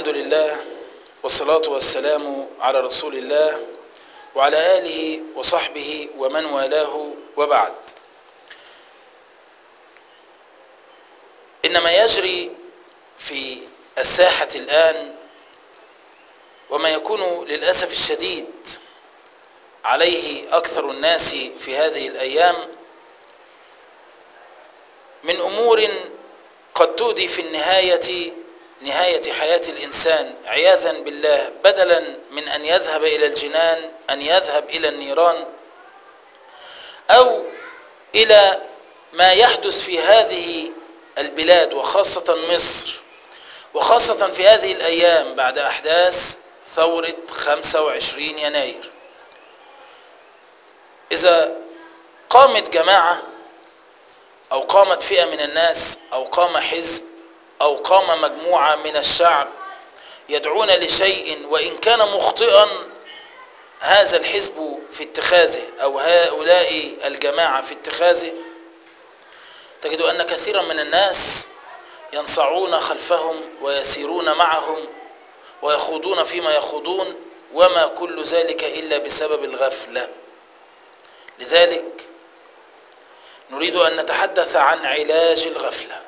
الحمد لله والصلاة والسلام على رسول الله وعلى آله وصحبه ومن والاه وبعد إن ما يجري في الساحة الآن وما يكون للأسف الشديد عليه أكثر الناس في هذه الأيام من أمور قد تؤدي في النهاية نهاية حياة الإنسان عياذا بالله بدلا من أن يذهب إلى الجنان أن يذهب إلى النيران أو إلى ما يحدث في هذه البلاد وخاصة مصر وخاصة في هذه الأيام بعد أحداث ثورة 25 يناير إذا قامت جماعة أو قامت فئة من الناس أو قام حزب أو قام مجموعة من الشعب يدعون لشيء وإن كان مخطئا هذا الحزب في اتخاذه أو هؤلاء الجماعة في اتخاذه تجد أن كثيرا من الناس ينصعون خلفهم ويسيرون معهم ويخوضون فيما يخوضون وما كل ذلك إلا بسبب الغفلة لذلك نريد أن نتحدث عن علاج الغفلة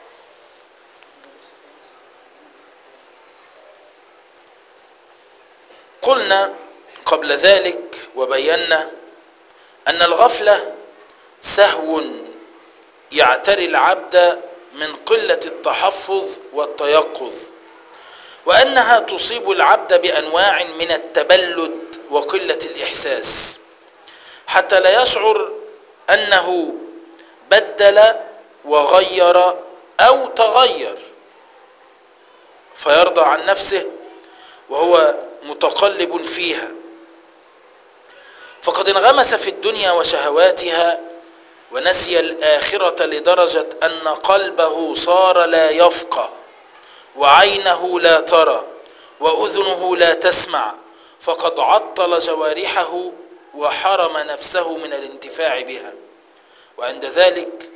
قلنا قبل ذلك وبينا أن الغفلة سهو يعتري العبد من قلة التحفظ والتيقظ وأنها تصيب العبد بأنواع من التبلد وقلة الإحساس حتى لا يشعر أنه بدل وغير أو تغير فيرضى عن نفسه وهو متقلب فيها فقد انغمس في الدنيا وشهواتها ونسي الآخرة لدرجة أن قلبه صار لا يفقه وعينه لا ترى وأذنه لا تسمع فقد عطل جوارحه وحرم نفسه من الانتفاع بها وعند ذلك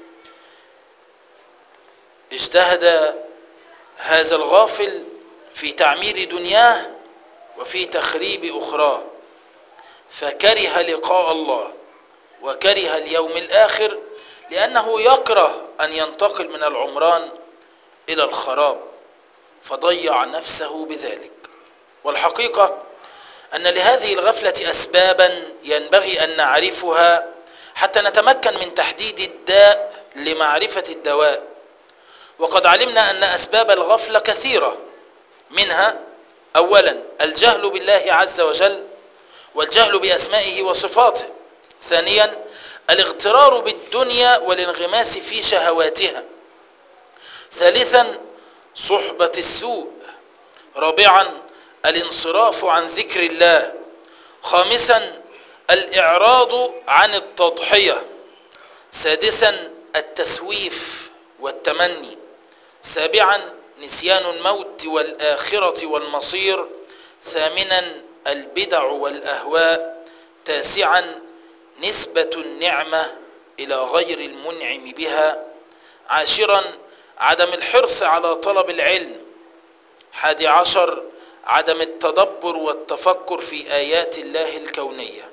اجتهد هذا الغافل في تعمير دنياه وفي تخريب أخراه فكره لقاء الله وكره اليوم الآخر لأنه يكره أن ينتقل من العمران إلى الخراب فضيع نفسه بذلك والحقيقة أن لهذه الغفلة أسبابا ينبغي أن نعرفها حتى نتمكن من تحديد الداء لمعرفة الدواء وقد علمنا أن أسباب الغفلة كثيرة منها أولا الجهل بالله عز وجل والجهل بأسمائه وصفاته ثانيا الاغترار بالدنيا والانغماس في شهواتها ثالثا صحبة السوء رابعا الانصراف عن ذكر الله خامسا الإعراض عن التضحية سادسا التسويف والتمني سابعا نسيان الموت والآخرة والمصير ثامنا البدع والأهواء تاسعا نسبة النعمة إلى غير المنعم بها عاشرا عدم الحرص على طلب العلم حادي عشر عدم التدبر والتفكر في آيات الله الكونية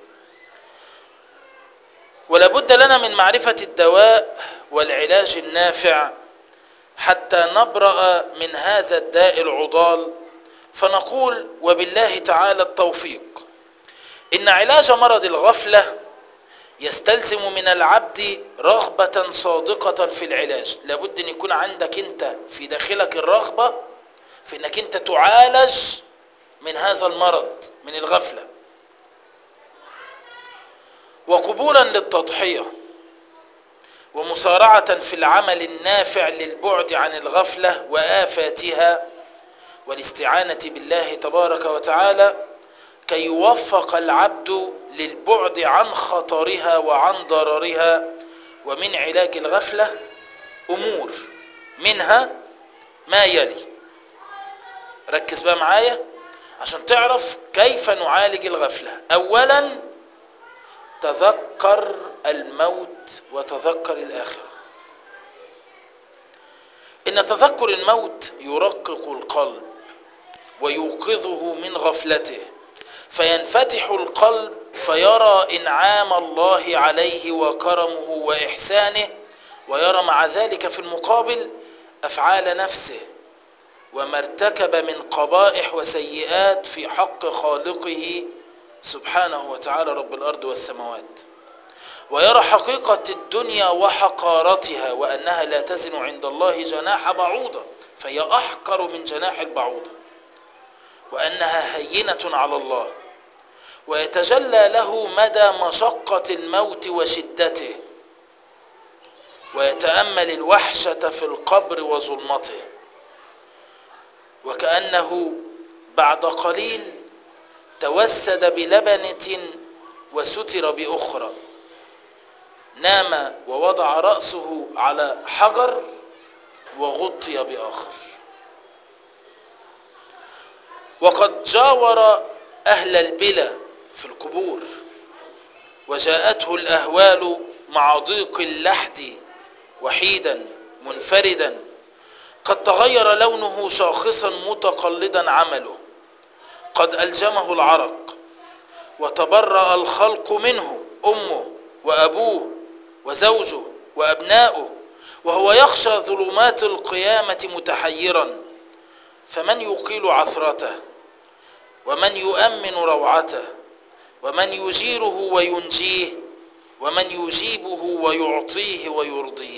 ولابد لنا من معرفة الدواء والعلاج النافع حتى نبرأ من هذا الداء العضال فنقول وبالله تعالى التوفيق إن علاج مرض الغفلة يستلزم من العبد رغبة صادقة في العلاج لابد أن يكون عندك أنت في داخلك الرغبة في أنك أنت تعالج من هذا المرض من الغفلة وقبولا للتضحية ومسارعة في العمل النافع للبعد عن الغفلة وآفاتها والاستعانة بالله تبارك وتعالى كي يوفق العبد للبعد عن خطرها وعن ضررها ومن علاج الغفلة أمور منها ما يلي ركز بقى معايا عشان تعرف كيف نعالج الغفلة أولا تذكر الموت وتذكر الآخرة إن تذكر الموت يرقق القلب ويوقظه من غفلته فينفتح القلب فيرى انعام الله عليه وكرمه واحسانه ويرى مع ذلك في المقابل افعال نفسه وما ارتكب من قبائح وسيئات في حق خالقه سبحانه وتعالى رب الارض والسماوات ويرى حقيقة الدنيا وحقارتها وأنها لا تزن عند الله جناح بعوضة فهي أحقر من جناح البعوضة وأنها هينة على الله ويتجلى له مدى مشقة الموت وشدته ويتأمل الوحشة في القبر وظلمته وكأنه بعد قليل توسد بلبنة وستر بأخرى نام ووضع رأسه على حجر وغطي بآخر وقد جاور أهل البلا في القبور وجاءته الأهوال مع ضيق اللحد وحيدا منفردا قد تغير لونه شاخصا متقلدا عمله قد ألجمه العرق وتبرأ الخلق منه أمه وأبوه وزوجه وأبناؤه وهو يخشى ظلمات القيامة متحيرا فمن يقيل عثرته ومن يؤمن روعته ومن يجيره وينجيه ومن يجيبه ويعطيه ويرضيه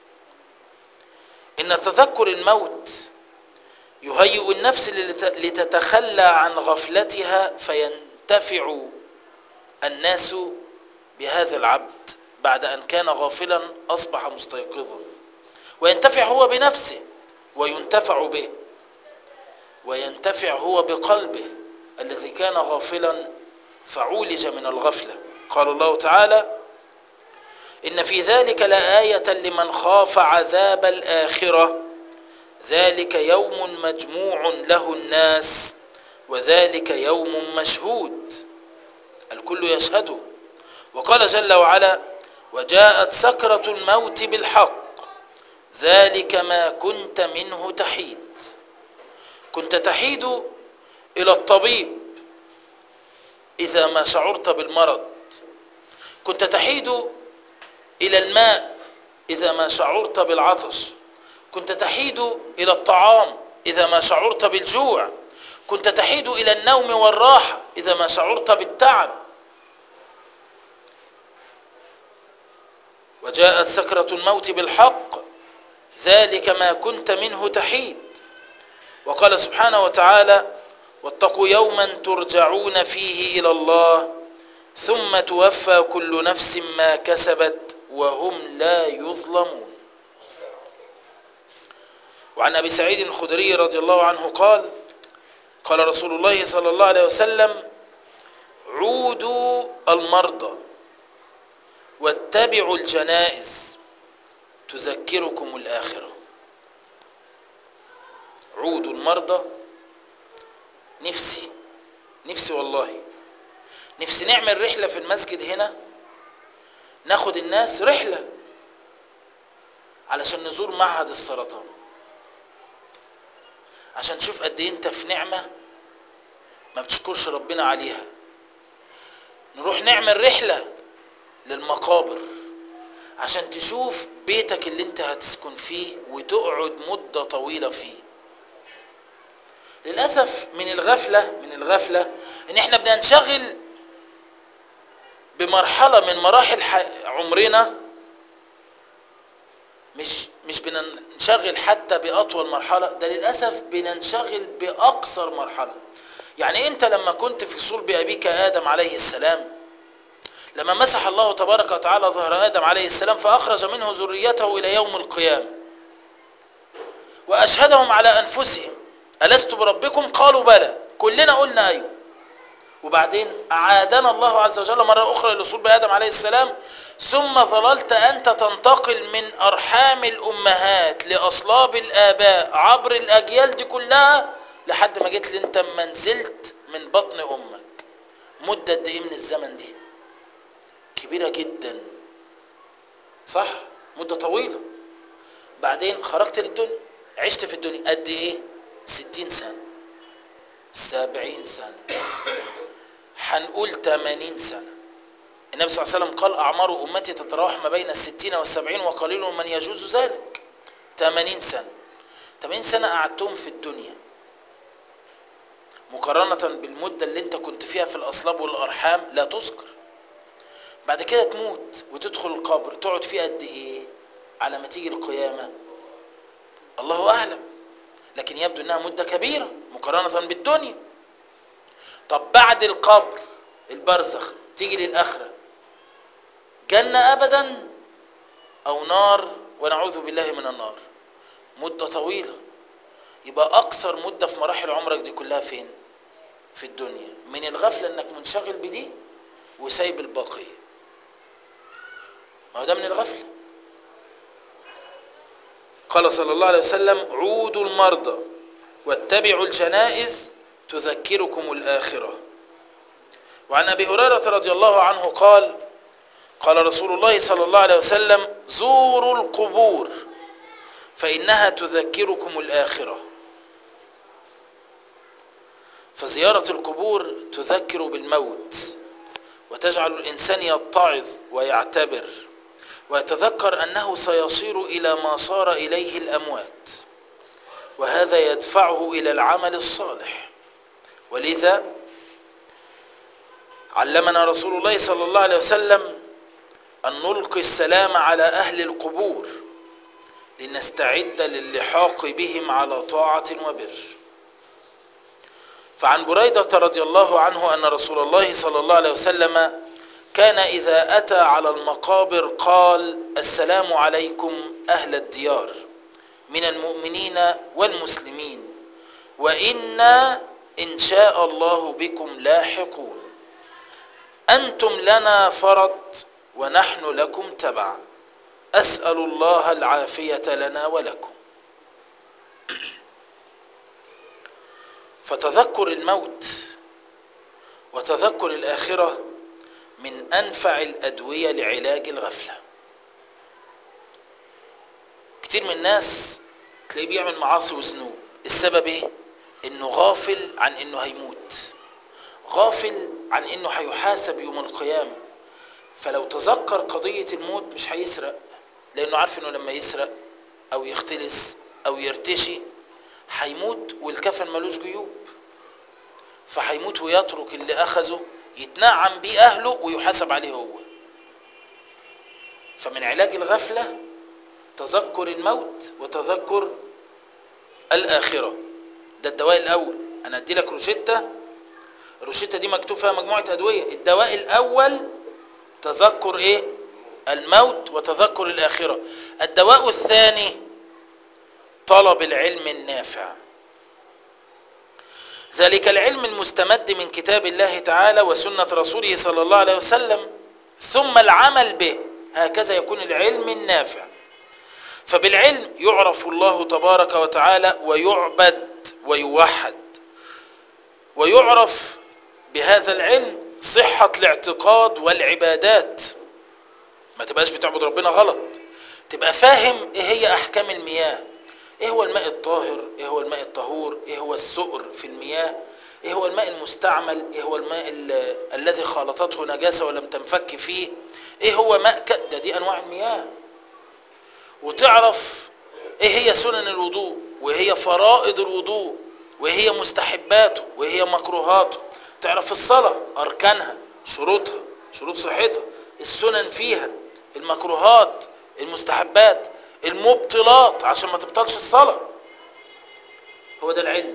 إن تذكر الموت يهيئ النفس لتتخلى عن غفلتها فينتفع الناس بهذا العبد بعد أن كان غافلا أصبح مستيقظا وينتفع هو بنفسه وينتفع به وينتفع هو بقلبه الذي كان غافلا فعولج من الغفلة قال الله تعالى إن في ذلك لآية لمن خاف عذاب الآخرة ذلك يوم مجموع له الناس وذلك يوم مشهود الكل يشهده وقال جل وعلا وجاءت سكرة الموت بالحق ذلك ما كنت منه تحيد كنت تحيد إلى الطبيب إذا ما شعرت بالمرض كنت تحيد إلى الماء إذا ما شعرت بالعطش كنت تحيد إلى الطعام إذا ما شعرت بالجوع كنت تحيد إلى النوم والراحة إذا ما شعرت بالتعب وجاءت سكرة الموت بالحق ذلك ما كنت منه تحيد وقال سبحانه وتعالى واتقوا يوما ترجعون فيه إلى الله ثم توفى كل نفس ما كسبت وهم لا يظلمون وعن أبي سعيد الخدري رضي الله عنه قال قال رسول الله صلى الله عليه وسلم عودوا المرضى واتبعوا الجنائز تذكركم الآخرة عودوا المرضى نفسي نفسي والله نفسي نعمل رحلة في المسجد هنا ناخد الناس رحلة علشان نزور معهد السرطان عشان تشوف قد ايه انت في نعمة ما بتشكرش ربنا عليها نروح نعمل رحلة للمقابر عشان تشوف بيتك اللي انت هتسكن فيه وتقعد مدة طويلة فيه للأسف من الغفلة من الغفلة ان احنا بننشغل بمرحلة من مراحل عمرنا مش مش بننشغل حتى بأطول مرحلة ده للأسف بننشغل بأقصر مرحلة يعني أنت لما كنت في صلب أبيك آدم عليه السلام لما مسح الله تبارك وتعالى ظهر آدم عليه السلام فأخرج منه ذريته إلى يوم القيامة وأشهدهم على أنفسهم ألست بربكم قالوا بلى كلنا قلنا أيوه وبعدين أعادنا الله عز وجل مرة أخرى إلى صلب آدم عليه السلام ثم ظللت أنت تنتقل من أرحام الأمهات لأصلاب الآباء عبر الأجيال دي كلها لحد ما جيت لي أنت ما نزلت من بطن أمك مدة قد إيه من الزمن دي كبيرة جدا صح مدة طويلة بعدين خرجت للدنيا عشت في الدنيا قد إيه ستين سنة سبعين سنة هنقول تمانين سنة النبي صلى الله عليه وسلم قال أعمار أمتي تتراوح ما بين الستين والسبعين وقليل من يجوز ذلك تمانين سنة تمانين سنة قعدتهم في الدنيا مقارنة بالمدة اللي انت كنت فيها في الأصلاب والأرحام لا تذكر بعد كده تموت وتدخل القبر تقعد فيه قد ايه على ما تيجي القيامة الله أعلم لكن يبدو انها مدة كبيرة مقارنة بالدنيا طب بعد القبر البرزخ تيجي للآخرة جنة أبدا أو نار ونعوذ بالله من النار مدة طويلة يبقى أقصر مدة في مراحل عمرك دي كلها فين في الدنيا من الغفلة انك منشغل بدي وسايب الباقية ما هو ده من الغفلة قال صلى الله عليه وسلم عودوا المرضى واتبعوا الجنائز تذكركم الآخرة وعن أبي هريرة رضي الله عنه قال قال رسول الله صلى الله عليه وسلم زوروا القبور فإنها تذكركم الآخرة فزيارة القبور تذكر بالموت وتجعل الإنسان يتعظ ويعتبر ويتذكر أنه سيصير إلى ما صار إليه الأموات وهذا يدفعه إلى العمل الصالح ولذا علمنا رسول الله صلى الله عليه وسلم أن نلقي السلام على أهل القبور لنستعد للحاق بهم على طاعة وبر فعن بريدة رضي الله عنه أن رسول الله صلى الله عليه وسلم كان إذا أتى على المقابر قال السلام عليكم أهل الديار من المؤمنين والمسلمين وإنا إن شاء الله بكم لاحقون أنتم لنا فرض ونحن لكم تبع أسأل الله العافية لنا ولكم فتذكر الموت وتذكر الآخرة من أنفع الأدوية لعلاج الغفلة كتير من الناس تلاقيه بيعمل معاصي وذنوب السبب ايه انه غافل عن انه هيموت غافل عن انه هيحاسب يوم القيامة فلو تذكر قضية الموت مش هيسرق لانه عارف انه لما يسرق او يختلس او يرتشي هيموت والكفن ملوش جيوب فهيموت ويترك اللي اخذه يتنعم بيه اهله ويحاسب عليه هو فمن علاج الغفلة تذكر الموت وتذكر الآخرة ده الدواء الأول أنا أدي لك روشتة الروشتة دي مكتوب فيها مجموعة أدوية الدواء الأول تذكر إيه الموت وتذكر الآخرة الدواء الثاني طلب العلم النافع ذلك العلم المستمد من كتاب الله تعالى وسنة رسوله صلى الله عليه وسلم ثم العمل به هكذا يكون العلم النافع فبالعلم يعرف الله تبارك وتعالى ويعبد ويوحد ويعرف بهذا العلم صحة الاعتقاد والعبادات ما تبقاش بتعبد ربنا غلط تبقى فاهم ايه هي احكام المياه ايه هو الماء الطاهر ايه هو الماء الطهور ايه هو السؤر في المياه ايه هو الماء المستعمل ايه هو الماء ال- الذي خالطته نجاسة ولم تنفك فيه ايه هو ماء ك... ده دي انواع المياه وتعرف ايه هي سنن الوضوء وهي فرائض الوضوء وهي مستحباته وهي مكروهاته تعرف الصلاة اركانها شروطها شروط صحتها السنن فيها المكروهات المستحبات المبطلات عشان ما تبطلش الصلاة هو ده العلم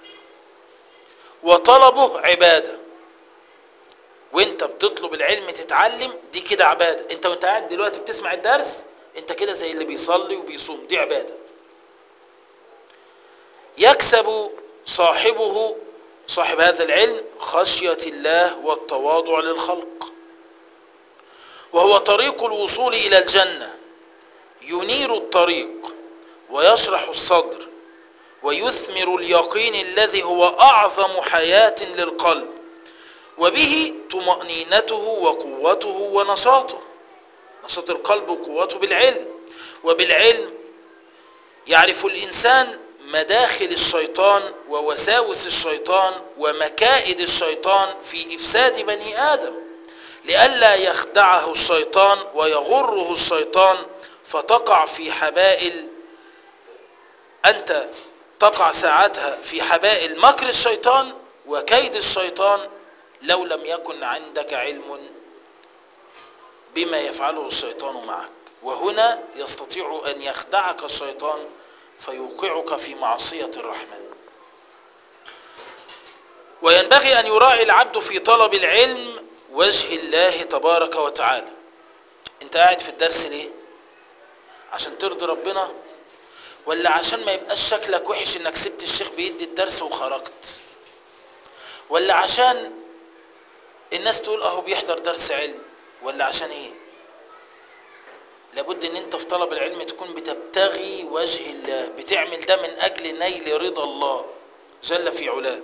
وطلبه عبادة وانت بتطلب العلم تتعلم دي كده عبادة انت وانت قاعد دلوقتي بتسمع الدرس انت كده زي اللي بيصلي وبيصوم دي عبادة يكسب صاحبه صاحب هذا العلم خشية الله والتواضع للخلق وهو طريق الوصول إلى الجنة ينير الطريق ويشرح الصدر ويثمر اليقين الذي هو أعظم حياة للقلب وبه طمأنينته وقوته ونشاطه نشاط القلب وقوته بالعلم وبالعلم يعرف الإنسان مداخل الشيطان ووساوس الشيطان ومكائد الشيطان في إفساد بني آدم لئلا يخدعه الشيطان ويغره الشيطان فتقع في حبائل أنت تقع ساعتها في حبائل مكر الشيطان وكيد الشيطان لو لم يكن عندك علم بما يفعله الشيطان معك وهنا يستطيع أن يخدعك الشيطان فيوقعك في معصية الرحمن وينبغي أن يراعي العبد في طلب العلم وجه الله تبارك وتعالى انت قاعد في الدرس ليه عشان ترضي ربنا ولا عشان ما يبقاش شكلك وحش انك سبت الشيخ بيدي الدرس وخرجت ولا عشان الناس تقول اهو بيحضر درس علم ولا عشان ايه لابد ان انت في طلب العلم تكون بتبتغي وجه الله بتعمل ده من اجل نيل رضا الله جل في علاه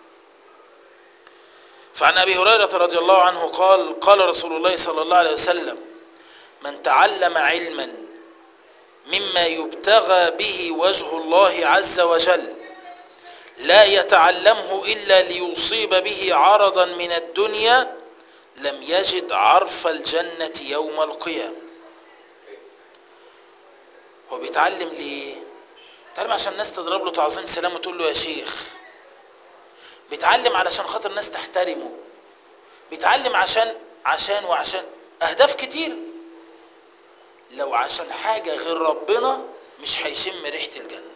فعن ابي هريره رضي الله عنه قال قال رسول الله صلى الله عليه وسلم من تعلم علما مما يبتغى به وجه الله عز وجل لا يتعلمه الا ليصيب به عرضا من الدنيا لم يجد عرف الجنه يوم القيامه هو بيتعلم ليه بيتعلم عشان الناس تضرب له تعظيم سلام وتقول له يا شيخ بيتعلم علشان خاطر الناس تحترمه بيتعلم عشان عشان وعشان اهداف كتير لو عشان حاجة غير ربنا مش هيشم ريحة الجنة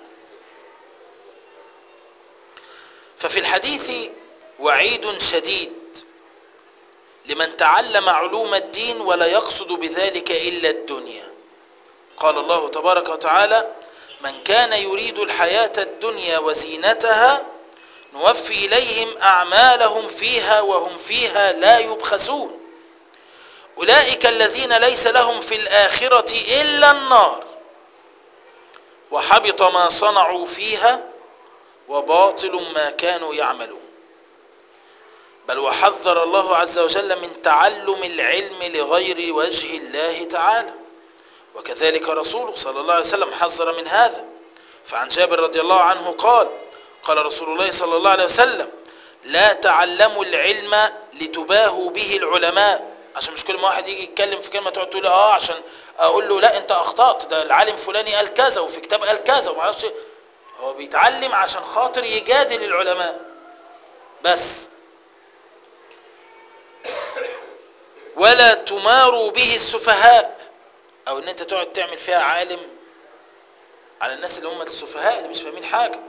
ففي الحديث وعيد شديد لمن تعلم علوم الدين ولا يقصد بذلك إلا الدنيا قال الله تبارك وتعالى من كان يريد الحياة الدنيا وزينتها نوفي إليهم أعمالهم فيها وهم فيها لا يبخسون أولئك الذين ليس لهم في الآخرة إلا النار وحبط ما صنعوا فيها وباطل ما كانوا يعملون بل وحذر الله عز وجل من تعلم العلم لغير وجه الله تعالى وكذلك رسوله صلى الله عليه وسلم حذر من هذا فعن جابر رضي الله عنه قال قال رسول الله صلى الله عليه وسلم لا تعلموا العلم لتباهوا به العلماء عشان مش كل ما واحد يجي يتكلم في كلمه تقعد تقول اه عشان اقول له لا انت اخطات ده العالم فلاني قال كذا وفي كتاب قال كذا وما اعرفش هو بيتعلم عشان خاطر يجادل العلماء بس ولا تماروا به السفهاء او ان انت تقعد تعمل فيها عالم على الناس اللي هم السفهاء اللي مش فاهمين حاجه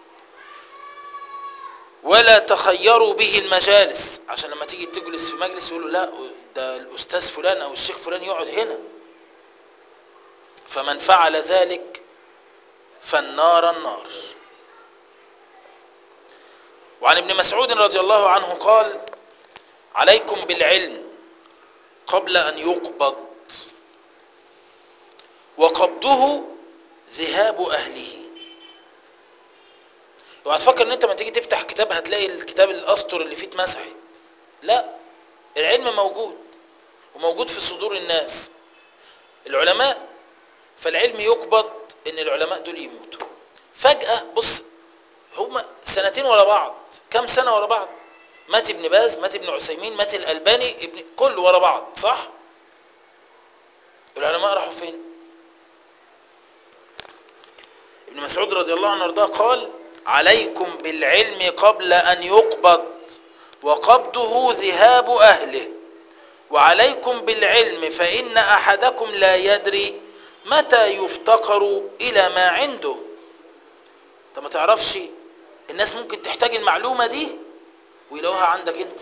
ولا تخيروا به المجالس عشان لما تيجي تجلس في مجلس يقولوا لا ده الاستاذ فلان او الشيخ فلان يقعد هنا فمن فعل ذلك فالنار النار وعن ابن مسعود رضي الله عنه قال عليكم بالعلم قبل ان يقبض وقبضه ذهاب اهله اوعى تفكر ان انت لما تيجي تفتح كتاب هتلاقي الكتاب الاسطر اللي فيه اتمسحت لا العلم موجود وموجود في صدور الناس العلماء فالعلم يقبض ان العلماء دول يموتوا فجأة بص هما سنتين ورا بعض كم سنة ورا بعض مات ابن باز مات ابن عثيمين مات الألباني ابن كله ورا بعض صح العلماء راحوا فين ابن مسعود رضي الله عنه وارضاه قال عليكم بالعلم قبل أن يقبض وقبضه ذهاب أهله وعليكم بالعلم فإن أحدكم لا يدري متى يفتقر إلى ما عنده انت ما تعرفش الناس ممكن تحتاج المعلومة دي ويلاقوها عندك انت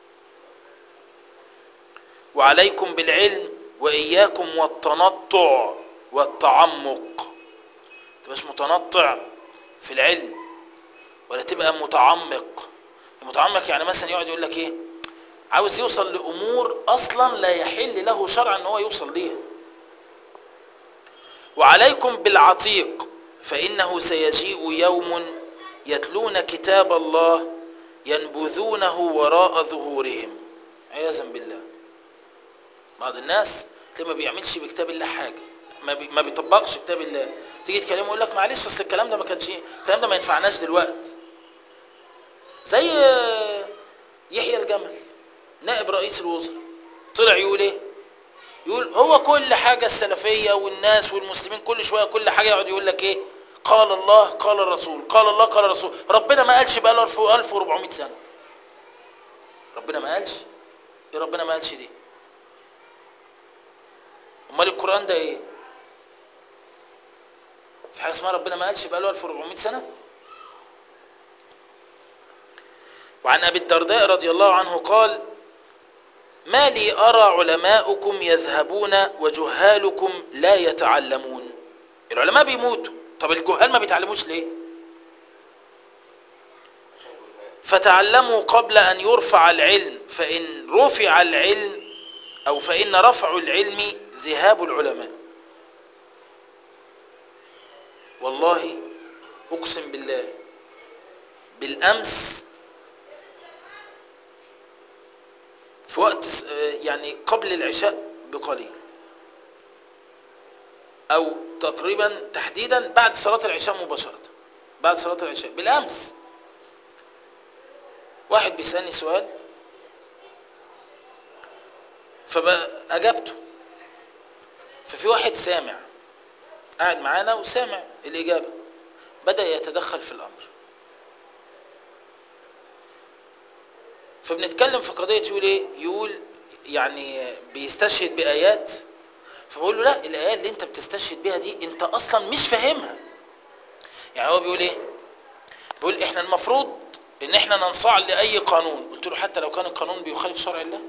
وعليكم بالعلم وإياكم والتنطع والتعمق تبقاش متنطع في العلم ولا تبقى متعمق المتعمق يعني مثلا يقعد يقول لك ايه عاوز يوصل لأمور أصلا لا يحل له شرعا ان هو يوصل ليها وعليكم بالعتيق فإنه سيجيء يوم يتلون كتاب الله ينبذونه وراء ظهورهم عياذا بالله بعض الناس تلاقيه ما بيعملش بكتاب الله حاجة ما, بي ما بيطبقش كتاب الله تيجي تكلمه يقول لك معلش اصل الكلام ده ما كانش الكلام ده ما ينفعناش دلوقتي زي يحيى الجمل نائب رئيس الوزراء طلع يقول ايه يقول هو كل حاجة السلفية والناس والمسلمين كل شوية كل حاجة يقعد يقول لك ايه قال الله قال الرسول قال الله قال الرسول ربنا ما قالش بقى له 1400 سنة ربنا ما قالش ايه ربنا ما قالش دي امال القرآن ده ايه في حاجة اسمها ربنا ما قالش بقى له 1400 سنة وعن أبي الدرداء رضي الله عنه قال ما لي أرى علماؤكم يذهبون وجهالكم لا يتعلمون العلماء بيموتوا طب الجهال ما بيتعلموش ليه فتعلموا قبل أن يرفع العلم فإن رفع العلم أو فإن رفع العلم ذهاب العلماء والله أقسم بالله بالأمس في وقت يعني قبل العشاء بقليل أو تقريبا تحديدا بعد صلاة العشاء مباشرة بعد صلاة العشاء بالأمس واحد بيسألني سؤال فأجبته ففي واحد سامع قاعد معانا وسامع الإجابة بدأ يتدخل في الأمر فبنتكلم في قضية يقول ايه يقول يعني بيستشهد بآيات فبقول له لا الآيات اللي انت بتستشهد بيها دي انت اصلا مش فاهمها يعني هو بيقول ايه بيقول احنا المفروض ان احنا ننصاع لأي قانون قلت له حتى لو كان القانون بيخالف شرع الله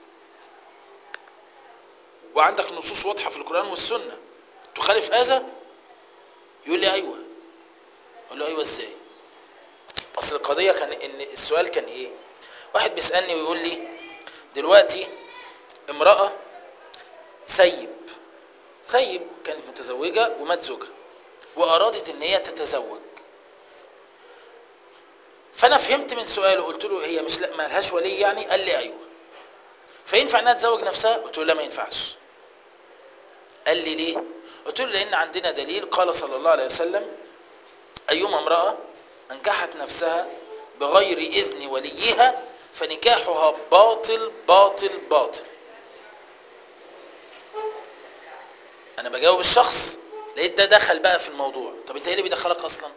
وعندك نصوص واضحة في القرآن والسنة تخالف هذا يقول لي ايوه اقول له ايوه ازاي اصل القضية كان ان السؤال كان ايه واحد بيسألني ويقول لي دلوقتي امرأة سيب سيب كانت متزوجة ومات زوجها وأرادت ان هي تتزوج فأنا فهمت من سؤاله قلت له هي مش ما لهاش ولي يعني قال لي أيوه فينفع انها تزوج نفسها قلت له لا ما ينفعش قال لي ليه قلت له لأن عندنا دليل قال صلى الله عليه وسلم أيما امرأة أنكحت نفسها بغير إذن وليها فنكاحها باطل باطل باطل انا بجاوب الشخص لقيت ده دخل بقى في الموضوع طب انت ايه اللي بيدخلك اصلا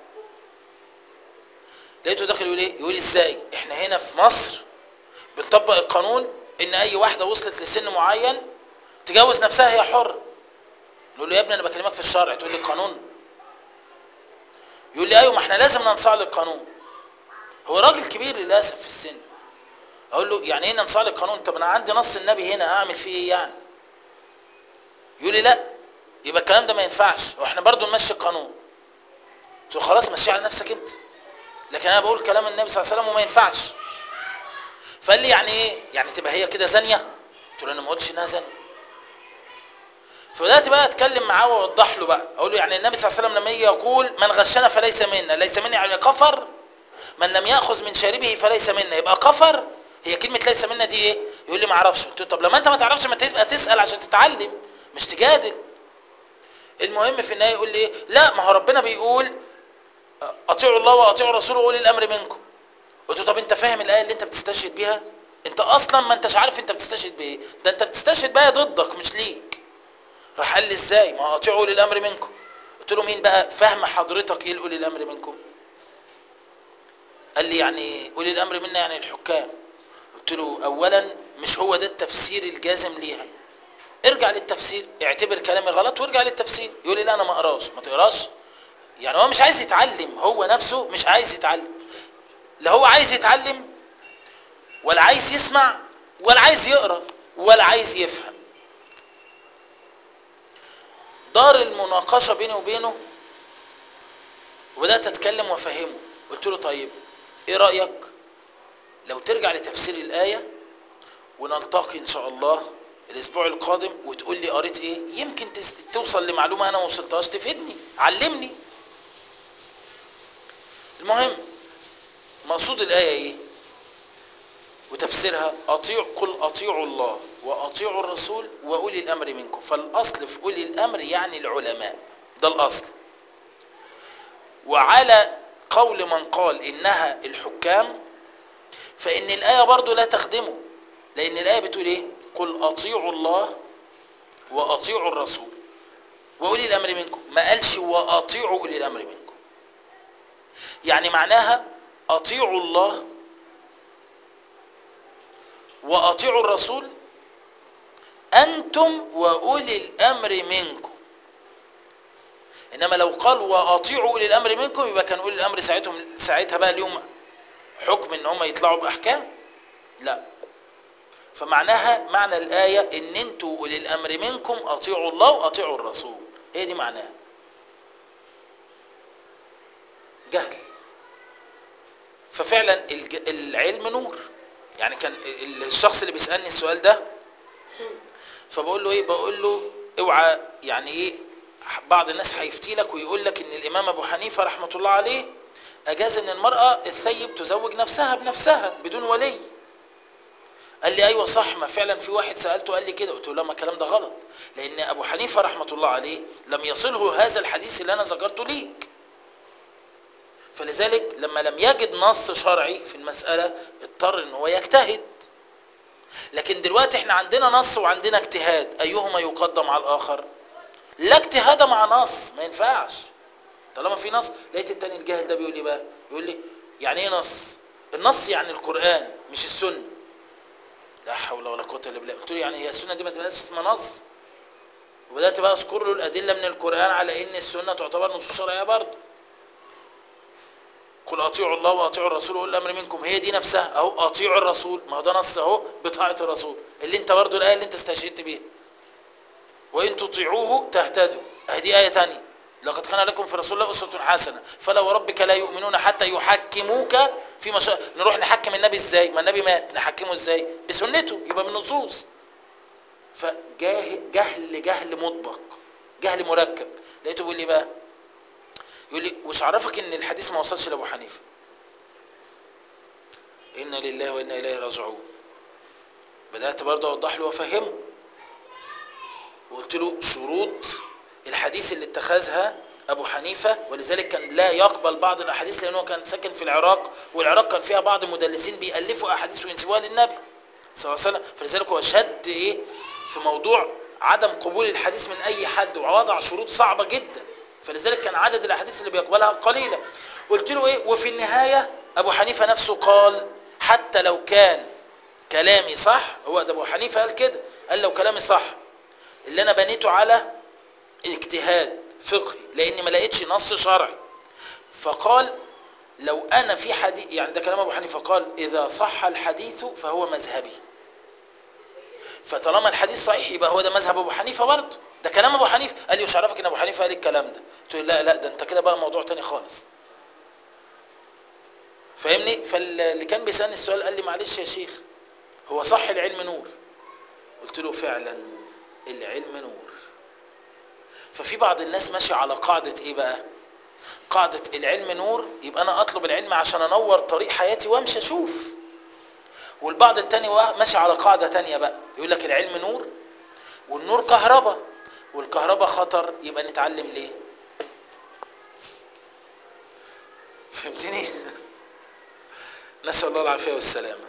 لقيته داخل يقول ايه يقول ازاي احنا هنا في مصر بنطبق القانون ان اي واحده وصلت لسن معين تجوز نفسها هي حره نقول له يا ابني انا بكلمك في الشرع تقول لي القانون يقول لي ايوه ما احنا لازم ننصاع للقانون هو راجل كبير للاسف في السن اقول له يعني ايه ننصاع للقانون طب انا عندي نص النبي هنا اعمل فيه ايه يعني يقول لي لا يبقى الكلام ده ما ينفعش واحنا برضو نمشي القانون قلت له خلاص مشي على نفسك انت لكن انا بقول كلام النبي صلى الله عليه وسلم وما ينفعش فقال لي يعني ايه يعني تبقى هي كده زانيه قلت له انا ما قلتش انها زانيه فبدات بقى اتكلم معاه واوضح له بقى اقول له يعني النبي صلى الله عليه وسلم لما يجي يقول من غشنا فليس منا ليس منا يعني كفر من لم ياخذ من شاربه فليس منا يبقى كفر هي كلمه ليس منا دي ايه يقول لي ما اعرفش قلت له طب لما انت ما تعرفش ما تبقى تسال عشان تتعلم مش تجادل المهم في النهايه يقول لي ايه لا ما هو ربنا بيقول اطيعوا الله واطيعوا رسوله واولي الامر منكم قلت له طب انت فاهم الايه اللي انت بتستشهد بيها انت اصلا ما انتش عارف انت بتستشهد بايه ده انت بتستشهد بيها ضدك مش ليك راح قال لي ازاي ما اطيعوا اولي الامر منكم قلت له مين بقى فهم حضرتك ايه اولي الامر منكم قال لي يعني اولي الامر منا يعني الحكام قلت له اولا مش هو ده التفسير الجازم ليها ارجع للتفسير اعتبر كلامي غلط وارجع للتفسير يقول لي لا انا ما اقراش ما تقراش يعني هو مش عايز يتعلم هو نفسه مش عايز يتعلم لا هو عايز يتعلم ولا عايز يسمع ولا عايز يقرا ولا عايز يفهم دار المناقشة بيني وبينه وبدأت أتكلم وأفهمه قلت له طيب إيه رأيك لو ترجع لتفسير الآية ونلتقي إن شاء الله الأسبوع القادم وتقول لي قريت إيه يمكن توصل لمعلومة أنا ما وصلتهاش تفيدني علمني المهم مقصود الآية إيه وتفسيرها أطيع قل أطيعوا الله وأطيعوا الرسول وأولي الأمر منكم فالأصل في أولي الأمر يعني العلماء ده الأصل وعلى قول من قال إنها الحكام فإن الآية برضو لا تخدمه لأن الآية بتقول إيه قل أطيعوا الله وأطيعوا الرسول وأولي الأمر منكم ما قالش وأطيعوا أولي الأمر منكم يعني معناها أطيعوا الله وأطيعوا الرسول أنتم وأولي الأمر منكم إنما لو قال وأطيعوا أولي الأمر منكم يبقى كان أولي الأمر ساعتهم ساعتها بقى اليوم حكم إن هم يطلعوا بأحكام لا فمعناها معنى الآية إن أنتوا أولي الأمر منكم أطيعوا الله وأطيعوا الرسول هي دي معناها جهل ففعلا الج- العلم نور يعني كان الشخص اللي بيسألني السؤال ده فبقول له ايه بقول له اوعى يعني ايه بعض الناس هيفتي لك ويقول لك ان الامام ابو حنيفه رحمه الله عليه اجاز ان المراه الثيب تزوج نفسها بنفسها بدون ولي قال لي ايوه صح ما فعلا في واحد سالته قال لي كده قلت له لا ما الكلام ده غلط لان ابو حنيفه رحمه الله عليه لم يصله هذا الحديث اللي انا ذكرته ليك فلذلك لما لم يجد نص شرعي في المساله اضطر ان هو يجتهد لكن دلوقتي احنا عندنا نص وعندنا اجتهاد ايهما يقدم على الاخر لا اجتهاد مع نص ما ينفعش طالما في نص لقيت التاني الجاهل ده بيقول لي بقى يقول لي يعني ايه نص النص يعني القران مش السنه لا حول ولا قوه الا بالله قلت له يعني هي السنه دي ما تبقاش اسمها نص وبدات بقى اذكر له الادله من القران على ان السنه تعتبر نصوص شرعيه برضه قل اطيعوا الله واطيعوا الرسول واولي الامر منكم هي دي نفسها اهو اطيعوا الرسول ما هو ده نص اهو بطاعه الرسول اللي انت برضه الايه اللي انت استشهدت بيها وان تطيعوه تهتدوا اهي دي ايه ثانيه لقد كان لكم في رسول الله اسوه حسنه فلا وربك لا يؤمنون حتى يحكموك فيما شاء نروح نحكم النبي ازاي ما النبي مات نحكمه ازاي بسنته يبقى بالنصوص فجهل جهل جهل مطبق جهل مركب لقيته بيقول لي بقى يقول لي وش عرفك ان الحديث ما وصلش لابو حنيفه انا لله وانا اليه راجعون بدات برضه اوضح له وافهمه وقلت له شروط الحديث اللي اتخذها ابو حنيفه ولذلك كان لا يقبل بعض الاحاديث لانه كان ساكن في العراق والعراق كان فيها بعض المدلسين بيالفوا احاديث وينسبوها للنبي صلى الله عليه وسلم فلذلك هو شد ايه في موضوع عدم قبول الحديث من اي حد ووضع شروط صعبه جدا فلذلك كان عدد الاحاديث اللي بيقبلها قليله قلت له ايه وفي النهايه ابو حنيفه نفسه قال حتى لو كان كلامي صح هو ده ابو حنيفه قال كده قال لو كلامي صح اللي انا بنيته على اجتهاد فقهي لاني ما لقيتش نص شرعي فقال لو انا في حديث يعني ده كلام ابو حنيفه قال اذا صح الحديث فهو مذهبي فطالما الحديث صحيح يبقى هو ده مذهب ابو حنيفه برضه ده كلام ابو حنيفه قال لي وش عرفك ان ابو حنيفه قال الكلام ده قلت له لا لا ده انت كده بقى موضوع تاني خالص فاهمني فاللي كان بيسالني السؤال قال لي معلش يا شيخ هو صح العلم نور قلت له فعلا العلم نور ففي بعض الناس ماشي على قاعدة ايه بقى قاعدة العلم نور يبقى انا اطلب العلم عشان انور طريق حياتي وامشي اشوف والبعض التاني ماشي على قاعدة تانية بقى يقول لك العلم نور والنور كهرباء والكهرباء خطر يبقى نتعلم ليه فهمتني نسأل الله العافية والسلامة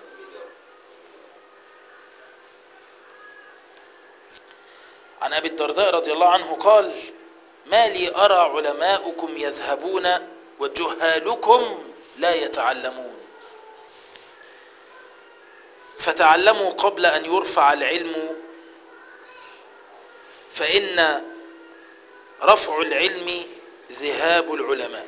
عن أبي الدرداء رضي الله عنه قال ما لي أرى علماؤكم يذهبون وجهالكم لا يتعلمون فتعلموا قبل أن يرفع العلم فإن رفع العلم ذهاب العلماء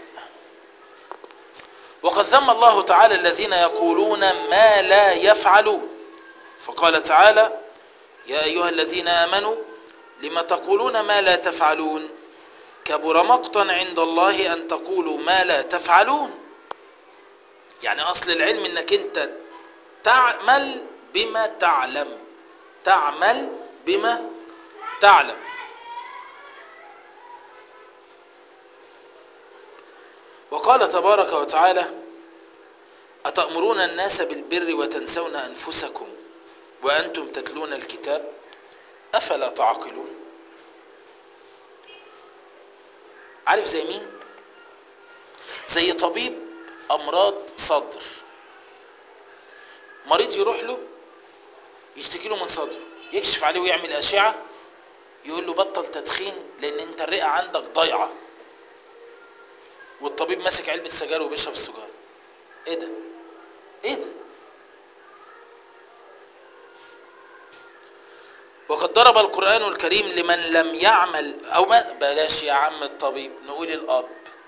وقد ذم الله تعالى الذين يقولون ما لا يفعلون فقال تعالى يا أيها الذين آمنوا لم تقولون ما لا تفعلون كبر مقتا عند الله أن تقولوا ما لا تفعلون يعني أصل العلم أنك أنت تعمل بما تعلم تعمل بما تعلم وقال تبارك وتعالى أتأمرون الناس بالبر وتنسون أنفسكم وأنتم تتلون الكتاب أفلا تعقلون عارف زي مين زي طبيب امراض صدر مريض يروح له يشتكي له من صدره يكشف عليه ويعمل اشعه يقول له بطل تدخين لان انت الرئه عندك ضايعه والطبيب ماسك علبه سجاير وبيشرب السجاره ايه ده ايه ده وقد ضرب القرآن الكريم لمن لم يعمل أو ما بلاش يا عم الطبيب نقول الأب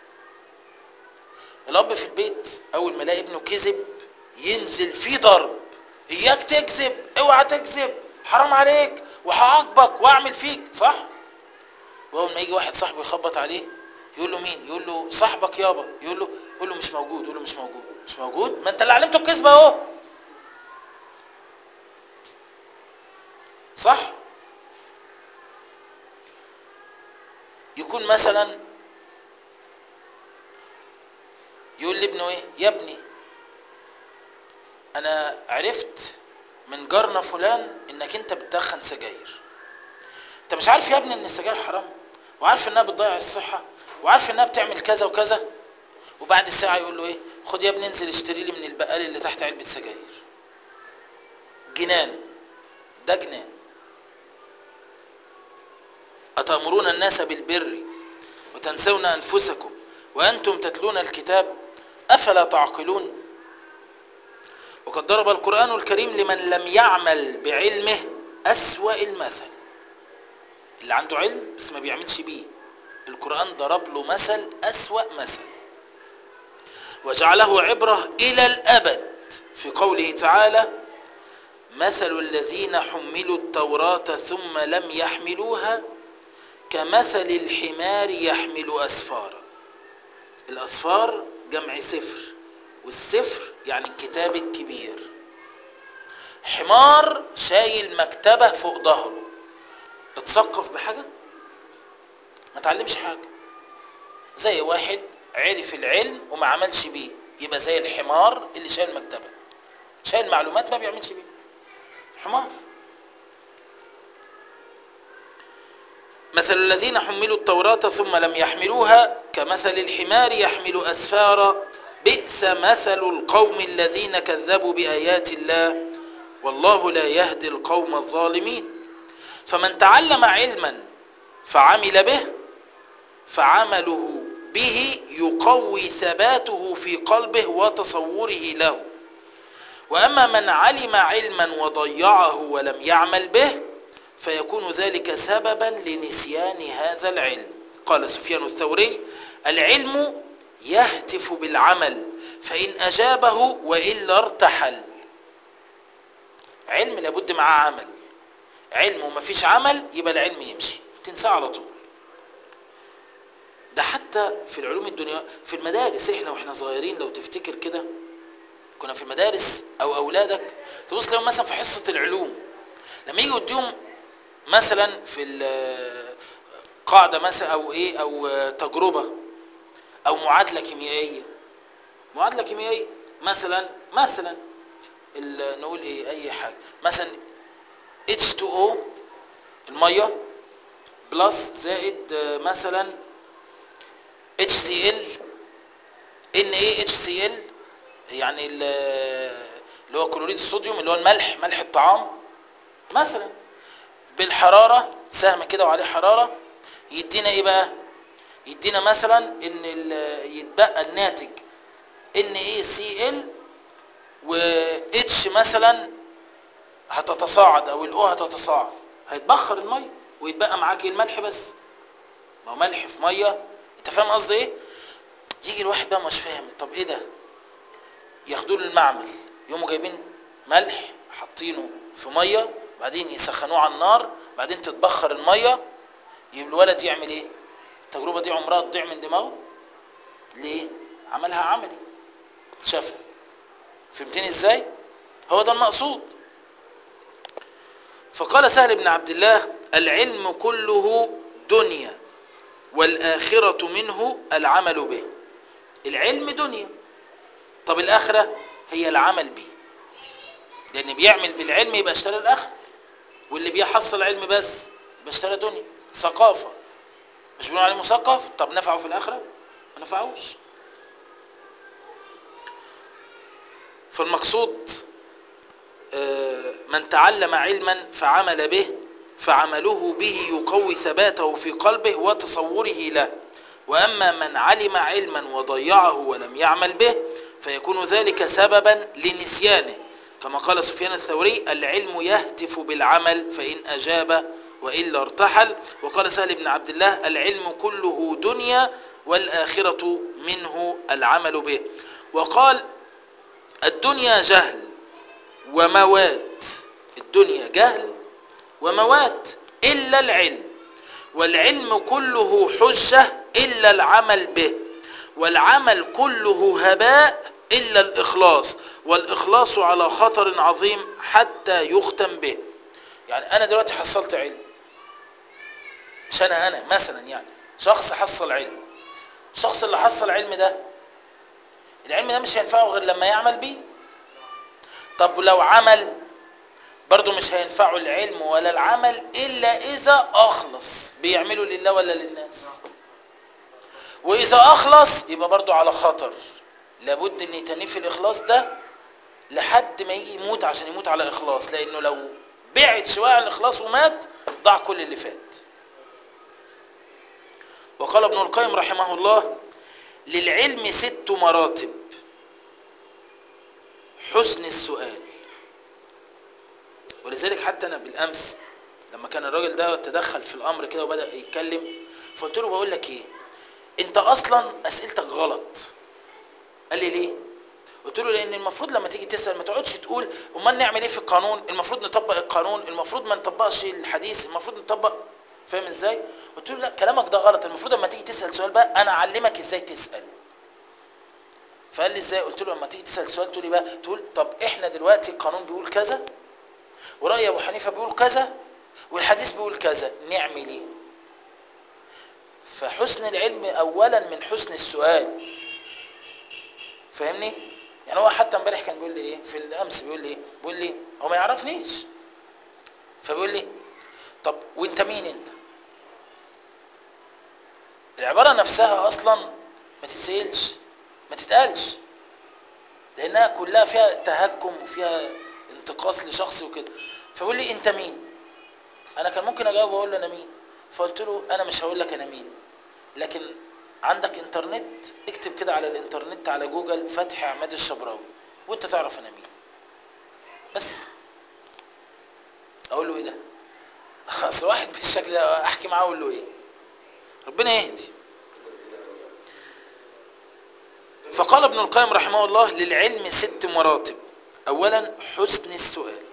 الأب في البيت أول ما يلاقي ابنه كذب ينزل فيه ضرب إياك تكذب اوعى تكذب حرام عليك وهعاقبك واعمل فيك صح؟ وأول ما يجي واحد صاحبه يخبط عليه يقول له مين؟ يقول له صاحبك يابا يقول له يقول له مش موجود يقول له مش موجود مش موجود ما انت اللي علمته الكذب اهو صح؟ يكون مثلا يقول لابنه ايه يا ابني انا عرفت من جارنا فلان انك انت بتدخن سجاير انت مش عارف يا ابني ان السجاير حرام وعارف انها بتضيع الصحة وعارف انها بتعمل كذا وكذا وبعد ساعة يقول له ايه خد يا ابني انزل اشتري لي من البقال اللي تحت علبة سجاير جنان ده جنان أتأمرون الناس بالبر وتنسون أنفسكم وأنتم تتلون الكتاب أفلا تعقلون وقد ضرب القرآن الكريم لمن لم يعمل بعلمه أسوأ المثل اللي عنده علم بس ما بيعملش بيه القرآن ضرب له مثل أسوأ مثل وجعله عبرة إلى الأبد في قوله تعالى مثل الذين حملوا التوراة ثم لم يحملوها كمثل الحمار يحمل أسفارا الأسفار جمع سفر والسفر يعني الكتاب الكبير حمار شايل مكتبة فوق ظهره اتثقف بحاجة ما تعلمش حاجة زي واحد عرف العلم وما عملش بيه يبقى زي الحمار اللي شايل مكتبة شايل معلومات ما بيعملش بيه حمار مثل الذين حملوا التوراة ثم لم يحملوها كمثل الحمار يحمل أسفارا بئس مثل القوم الذين كذبوا بآيات الله والله لا يهدي القوم الظالمين فمن تعلم علما فعمل به فعمله به يقوي ثباته في قلبه وتصوره له وأما من علم علما وضيعه ولم يعمل به فيكون ذلك سببا لنسيان هذا العلم قال سفيان الثوري العلم يهتف بالعمل فإن أجابه وإلا ارتحل علم لابد معاه عمل علم وما فيش عمل يبقى العلم يمشي تنساه على طول ده حتى في العلوم الدنيا في المدارس احنا واحنا صغيرين لو تفتكر كده كنا في المدارس او اولادك تبص لهم مثلا في حصه العلوم لما يجي يديهم مثلا في قاعده مثلا او ايه او تجربه او معادله كيميائيه معادله كيميائيه مثلا مثلا نقول ايه اي حاجه مثلا H2O الميه بلس زائد مثلا HCl NaHCl يعني اللي هو كلوريد الصوديوم اللي هو الملح ملح الطعام مثلا بالحرارة سهم كده وعليه حرارة يدينا ايه بقى يدينا مثلا ان يتبقى الناتج NaCl و H مثلا هتتصاعد او الاو هتتصاعد هيتبخر الميه ويتبقى معاك الملح بس ما هو ملح في ميه انت فاهم قصدي ايه يجي الواحد بقى مش فاهم طب ايه ده ياخدوه للمعمل يقوموا جايبين ملح حاطينه في ميه بعدين يسخنوه على النار بعدين تتبخر الميه يبقى الولد يعمل ايه التجربه دي عمرها تضيع من دماغه ليه عملها عملي شافها فهمتني ازاي هو ده المقصود فقال سهل بن عبد الله العلم كله دنيا والآخرة منه العمل به العلم دنيا طب الآخرة هي العمل به لأن بيعمل بالعلم يبقى اشترى الآخرة واللي بيحصل علم بس يبقى اشترى دنيا ثقافة مش بنقول عليه مثقف طب نفعه في الآخرة ما نفعوش فالمقصود آه، من تعلم علما فعمل به فعمله به يقوي ثباته في قلبه وتصوره له وأما من علم علما وضيعه ولم يعمل به فيكون ذلك سببا لنسيانه كما قال سفيان الثوري العلم يهتف بالعمل فإن أجاب وإلا ارتحل وقال سهل بن عبد الله العلم كله دنيا والآخرة منه العمل به وقال الدنيا جهل وموات الدنيا جهل وموات إلا العلم والعلم كله حجة إلا العمل به والعمل كله هباء إلا الإخلاص والإخلاص على خطر عظيم حتى يختم به يعني أنا دلوقتي حصلت علم مش أنا أنا مثلا يعني شخص حصل علم الشخص اللي حصل علم ده العلم ده مش هينفعه غير لما يعمل بيه طب لو عمل برضه مش هينفعه العلم ولا العمل إلا إذا أخلص بيعمله لله ولا للناس وإذا أخلص يبقى برضه على خطر لابد أن يتنيه في الإخلاص ده لحد ما يجي يموت عشان يموت على إخلاص لأنه لو بعد شوية عن الإخلاص ومات ضاع كل اللي فات وقال ابن القيم رحمه الله للعلم ست مراتب حسن السؤال ولذلك حتى انا بالامس لما كان الراجل ده تدخل في الامر كده وبدا يتكلم فقلت له بقول لك ايه انت اصلا اسئلتك غلط قال لي ليه قلت له لان المفروض لما تيجي تسال ما تقعدش تقول امال نعمل ايه في القانون المفروض نطبق القانون المفروض ما نطبقش الحديث المفروض نطبق فاهم ازاي قلت له لا كلامك ده غلط المفروض لما تيجي تسال سؤال بقى انا اعلمك ازاي تسال فقال لي ازاي قلت له لما تيجي تسال سؤال تقول لي بقى تقول طب احنا دلوقتي القانون بيقول كذا ورأي ابو حنيفه بيقول كذا والحديث بيقول كذا نعمل ايه فحسن العلم اولا من حسن السؤال فاهمني يعني هو حتى امبارح كان بيقول لي ايه في الامس بيقول لي ايه بيقول لي هو ما يعرفنيش فبيقول لي طب وانت مين انت العباره نفسها اصلا ما تتسالش ما تتقالش لانها كلها فيها تهكم وفيها انتقاص لشخص وكده فبيقول لي انت مين انا كان ممكن اجاوب واقول له انا مين فقلت له انا مش هقول لك انا مين لكن عندك انترنت اكتب كده على الانترنت على جوجل فتحي عماد الشبراوي وانت تعرف انا مين بس اقول له ايه ده اصل واحد بالشكل ده احكي معاه اقول له ايه ربنا يهدي فقال ابن القيم رحمه الله للعلم ست مراتب اولا حسن السؤال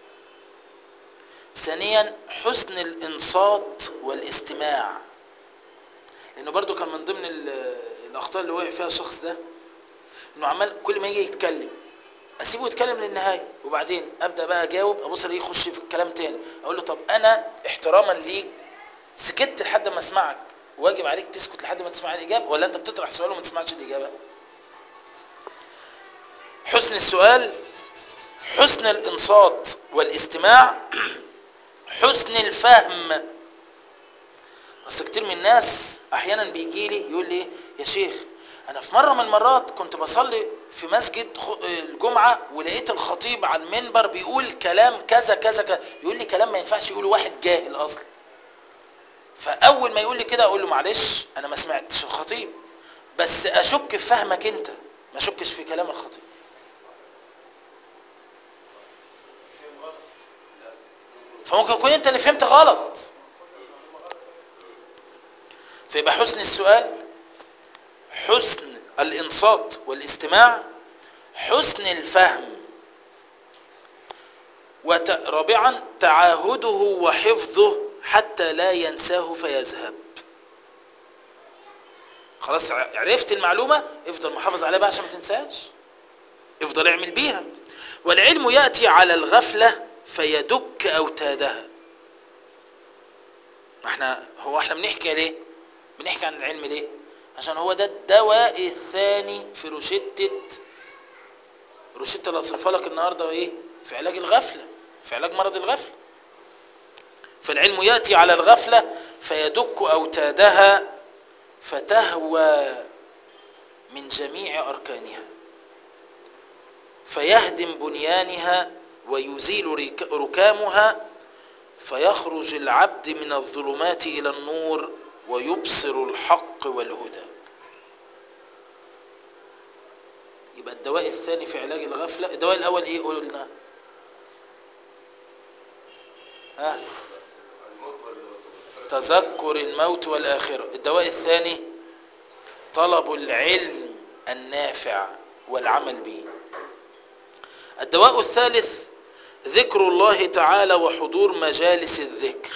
ثانيا حسن الانصات والاستماع لانه برضو كان من ضمن الاخطاء اللي وقع فيها الشخص ده انه عمال كل ما يجي يتكلم اسيبه يتكلم للنهايه وبعدين ابدا بقى اجاوب ابص الاقيه يخش في الكلام تاني اقول له طب انا احتراما ليك سكت لحد ما اسمعك واجب عليك تسكت لحد ما تسمع الاجابه ولا انت بتطرح سؤال وما تسمعش الاجابه حسن السؤال حسن الانصات والاستماع حسن الفهم بس كتير من الناس احيانا بيجي لي يقول لي يا شيخ انا في مره من المرات كنت بصلي في مسجد الجمعه ولقيت الخطيب على المنبر بيقول كلام كذا كذا كذا يقول لي كلام ما ينفعش يقوله واحد جاهل اصلا فاول ما يقول لي كده اقول له معلش انا ما سمعتش الخطيب بس اشك في فهمك انت ما اشكش في كلام الخطيب فممكن يكون انت اللي فهمت غلط فيبقى حسن السؤال حسن الانصات والاستماع حسن الفهم وت... رابعا تعاهده وحفظه حتى لا ينساه فيذهب خلاص عرفت المعلومة افضل محافظ عليها بقى عشان ما تنساش افضل اعمل بيها والعلم يأتي على الغفلة فيدك أوتادها ما احنا هو احنا بنحكي ليه بنحكي عن العلم ليه عشان هو ده الدواء الثاني في روشتة روشتة اللي اصرفها لك النهارده ايه في علاج الغفلة في علاج مرض الغفلة فالعلم يأتي على الغفلة فيدك أوتادها فتهوى من جميع أركانها فيهدم بنيانها ويزيل رك- ركامها فيخرج العبد من الظلمات إلى النور ويبصر الحق والهدى يبقى الدواء الثاني في علاج الغفلة الدواء الأول إيه قلنا ها الموت ولا تذكر الموت والآخرة الدواء الثاني طلب العلم النافع والعمل به الدواء الثالث ذكر الله تعالى وحضور مجالس الذكر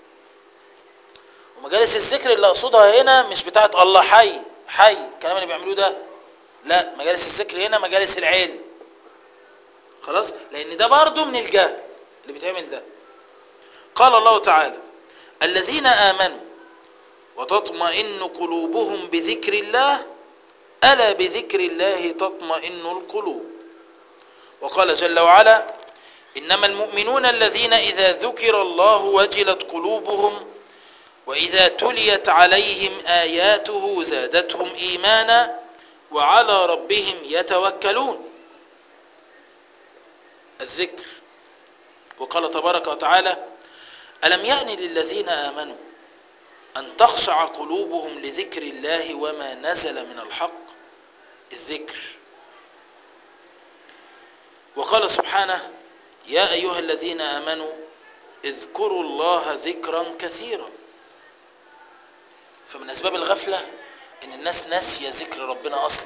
ومجالس الذكر اللي اقصدها هنا مش بتاعت الله حي حي الكلام اللي بيعملوه ده لا مجالس الذكر هنا مجالس العلم خلاص لان ده برضه من الجهل اللي بيتعمل ده قال الله تعالى الذين آمنوا وتطمئن قلوبهم بذكر الله ألا بذكر الله تطمئن القلوب وقال جل وعلا إنما المؤمنون الذين إذا ذكر الله وجلت قلوبهم وإذا تليت عليهم آياته زادتهم إيمانا وعلى ربهم يتوكلون الذكر وقال تبارك وتعالى ألم يأن للذين آمنوا أن تخشع قلوبهم لذكر الله وما نزل من الحق الذكر وقال سبحانه يا أيها الذين آمنوا اذكروا الله ذكرا كثيرا فمن أسباب الغفلة إن الناس ناسية ذكر ربنا أصلا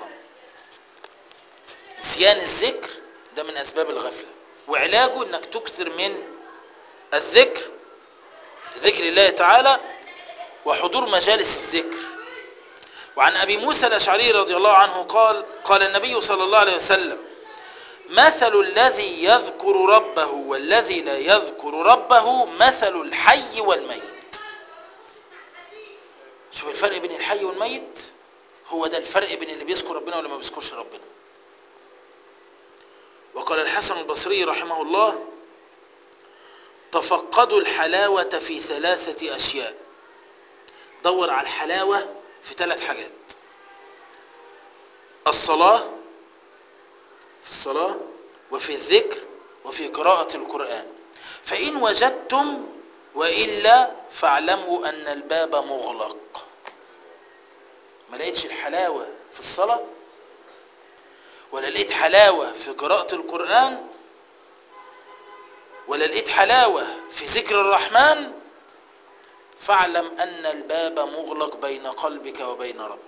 نسيان الذكر ده من أسباب الغفلة وعلاجه إنك تكثر من الذكر ذكر الله تعالى وحضور مجالس الذكر وعن أبي موسى الأشعري رضي الله عنه قال قال النبي صلى الله عليه وسلم مثل الذي يذكر ربه والذي لا يذكر ربه مثل الحي والميت شوف الفرق بين الحي والميت هو ده الفرق بين اللي بيذكر ربنا واللي ما بيذكرش ربنا وقال الحسن البصري رحمه الله تفقدوا الحلاوة في ثلاثة أشياء دور على الحلاوة في ثلاث حاجات الصلاة في الصلاة وفي الذكر وفي قراءة القرآن فإن وجدتم وإلا فاعلموا أن الباب مغلق ما لقيتش الحلاوة في الصلاة ولا لقيت حلاوة في قراءة القرآن ولا لقيت حلاوة في ذكر الرحمن فاعلم أن الباب مغلق بين قلبك وبين ربك